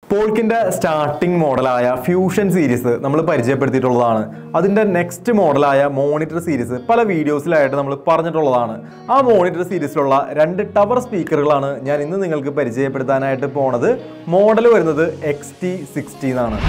പോൾക്കിന്റെ starting മോഡലായ fusion series നമ്മൾ പരിചയപ്പെടുത്തിയിട്ടുള്ളതാണ് അതിന്റെ നെക്സ്റ്റ് മോഡലായ മോണിറ്റർ സീരീസ് പല വീഡിയോസിലായിട്ട് നമ്മൾ പറഞ്ഞിട്ടുള്ളതാണ് ആ മോണിറ്റർ സീരീസിലുള്ള രണ്ട് ടവർ സ്പീക്കറുകളാണ് ഞാൻ ഇന്ന് നിങ്ങൾക്ക് പരിചയപ്പെടുത്താനായിട്ട് പോണത് മോഡൽ വരുന്നത് എക്സ് ടി സിക്സ്റ്റി എന്നാണ്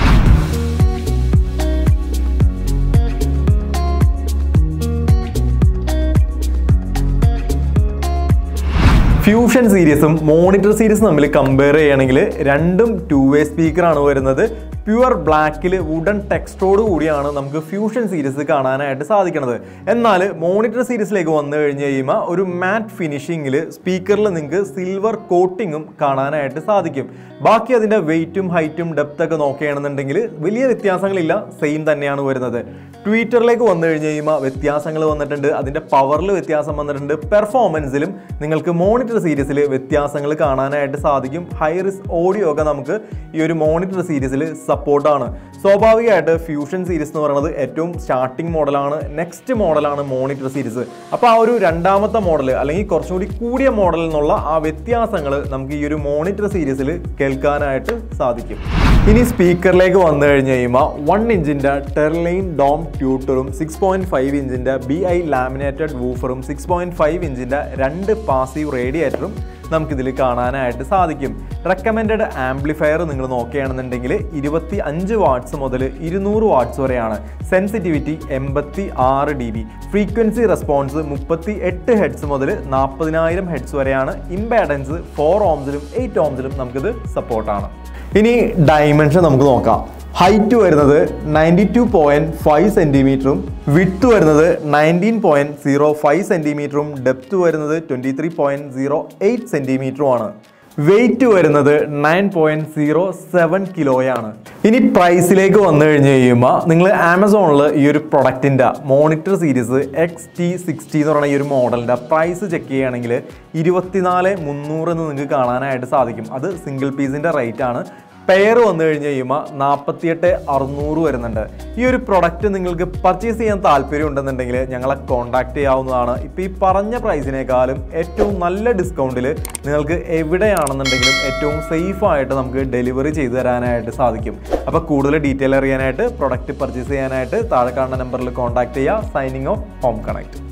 ഫ്യൂഷൻ സീരീസും മോണിറ്റർ സീരീസും തമ്മിൽ കമ്പയർ ചെയ്യുകയാണെങ്കിൽ രണ്ടും ടു വേ സ്പീക്കറാണ് വരുന്നത് പ്യുവർ ബ്ലാക്കിൽ വുഡൻ ടെക്സ്റ്റോട് കൂടിയാണ് നമുക്ക് ഫ്യൂഷൻ സീരീസ് കാണാനായിട്ട് സാധിക്കുന്നത് എന്നാൽ മോണിറ്റർ സീരീസിലേക്ക് വന്നു കഴിഞ്ഞ് കഴിയുമ്പോൾ ഒരു മാറ്റ് ഫിനിഷിങ്ങിൽ സ്പീക്കറിൽ നിങ്ങൾക്ക് സിൽവർ കോട്ടിങ്ങും കാണാനായിട്ട് സാധിക്കും ബാക്കി അതിൻ്റെ വെയിറ്റും ഹൈറ്റും ഡെപ്ത് ഒക്കെ നോക്കുകയാണെന്നുണ്ടെങ്കിൽ വലിയ വ്യത്യാസങ്ങളില്ല സെയിം തന്നെയാണ് വരുന്നത് ട്വിറ്ററിലേക്ക് വന്നു കഴിഞ്ഞ് കഴിയുമ്പോൾ വ്യത്യാസങ്ങൾ വന്നിട്ടുണ്ട് അതിൻ്റെ പവറിൽ വ്യത്യാസം വന്നിട്ടുണ്ട് പെർഫോമൻസിലും നിങ്ങൾക്ക് മോണിറ്റർ സീരീസിൽ വ്യത്യാസങ്ങൾ കാണാനായിട്ട് സാധിക്കും ഹൈ റിസ് ഓഡിയോ ഒക്കെ നമുക്ക് ഈ ഒരു മോണിറ്റർ സീരീസിൽ സപ്പോർട്ടാണ് സ്വാഭാവികമായിട്ട് ഫ്യൂഷൻ സീരീസ് എന്ന് പറയുന്നത് ഏറ്റവും സ്റ്റാർട്ടിംഗ് മോഡലാണ് നെക്സ്റ്റ് മോഡലാണ് മോണിറ്റർ സീരീസ് അപ്പോൾ ആ ഒരു രണ്ടാമത്തെ മോഡൽ അല്ലെങ്കിൽ കുറച്ചും കൂടി കൂടിയ മോഡലിൽ നിന്നുള്ള ആ വ്യത്യാസങ്ങൾ നമുക്ക് ഈ ഒരു മോണിറ്റർ സീരീസിൽ കേൾക്കാനായിട്ട് സാധിക്കും ഇനി സ്പീക്കറിലേക്ക് വന്നു കഴിഞ്ഞ് കഴിയുമ്പോൾ വൺ ഇഞ്ചിൻ്റെ ടെർലൈൻ ഡോം ട്യൂട്ടറും സിക്സ് പോയിന്റ് ഫൈവ് ഇഞ്ചിൻ്റെ ബി ഐ ലാമിനേറ്റഡ് വൂഫറും സിക്സ് പോയിന്റ് ഫൈവ് ഇഞ്ചിൻ്റെ രണ്ട് പാസീവ് റേഡിയേറ്ററും നമുക്കിതിൽ കാണാനായിട്ട് സാധിക്കും റെക്കമെൻഡഡ് ആംപ്ലിഫയർ നിങ്ങൾ നോക്കുകയാണെന്നുണ്ടെങ്കിൽ ഇരുപത്തി അഞ്ച് വാട്ട്സ് മുതൽ ഇരുന്നൂറ് വാട്ട്സ് വരെയാണ് സെൻസിറ്റിവിറ്റി എൺപത്തി ആറ് ഡി ബി ഫ്രീക്വൻസി റെസ്പോൺസ് മുപ്പത്തി എട്ട് ഹെഡ്സ് മുതൽ നാൽപ്പതിനായിരം ഹെഡ്സ് വരെയാണ് ഇംപാഡൻസ് ഫോർ ഓംസിലും എയ്റ്റ് ഓംസിലും നമുക്കിത് സപ്പോർട്ടാണ് ഇനി ഡയമെൻഷൻ നമുക്ക് നോക്കാം ഹൈറ്റ് വരുന്നത് നയൻറ്റി ടു പോയിന്റ് ഫൈവ് സെൻറ്റിമീറ്ററും വിട്ട് വരുന്നത് നയൻറ്റീൻ പോയിന്റ് സീറോ ഫൈവ് സെൻറ്റിമീറ്ററും ഡെപ്ത് വരുന്നത് twenty three point zero eight സെൻറ്റിമീറ്ററുമാണ് വെയിറ്റ് വരുന്നത് നയൻ പോയിന്റ് സീറോ സെവൻ കിലോയാണ് ഇനി പ്രൈസിലേക്ക് വന്നു കഴിഞ്ഞ് കഴിയുമ്പോൾ നിങ്ങൾ ആമസോണിൽ ഈ ഒരു പ്രൊഡക്റ്റിൻ്റെ monitor series X T sixty എന്ന് പറയുന്ന ഈ ഒരു മോഡലിൻ്റെ പ്രൈസ് ചെക്ക് ചെയ്യുകയാണെങ്കിൽ ഇരുപത്തിനാല് മുന്നൂറ് എന്ന് നിങ്ങൾക്ക് കാണാനായിട്ട് സാധിക്കും അത് സിംഗിൾ പീസിൻ്റെ റേറ്റ് ആണ് പെയർ വന്നു കഴിഞ്ഞ് കഴിയുമ്പോൾ നാൽപ്പത്തിയെട്ട് അറുന്നൂറ് വരുന്നുണ്ട് ഈ ഒരു പ്രൊഡക്റ്റ് നിങ്ങൾക്ക് പർച്ചേസ് ചെയ്യാൻ താല്പര്യം ഉണ്ടെന്നുണ്ടെങ്കിൽ ഞങ്ങളെ കോൺടാക്ട് ചെയ്യാവുന്നതാണ് ഇപ്പോൾ ഈ പറഞ്ഞ പ്രൈസിനേക്കാളും ഏറ്റവും നല്ല ഡിസ്കൗണ്ടിൽ നിങ്ങൾക്ക് എവിടെയാണെന്നുണ്ടെങ്കിലും ഏറ്റവും സേഫ് ആയിട്ട് നമുക്ക് ഡെലിവറി ചെയ്തു തരാനായിട്ട് സാധിക്കും അപ്പോൾ കൂടുതൽ ഡീറ്റെയിൽ അറിയാനായിട്ട് പ്രൊഡക്റ്റ് പർച്ചേസ് ചെയ്യാനായിട്ട് താഴെ കാണുന്ന നമ്പറിൽ കോൺടാക്ട് ചെയ്യുക സൈനിങ് ഓഫ് ഹോം കണക്ട്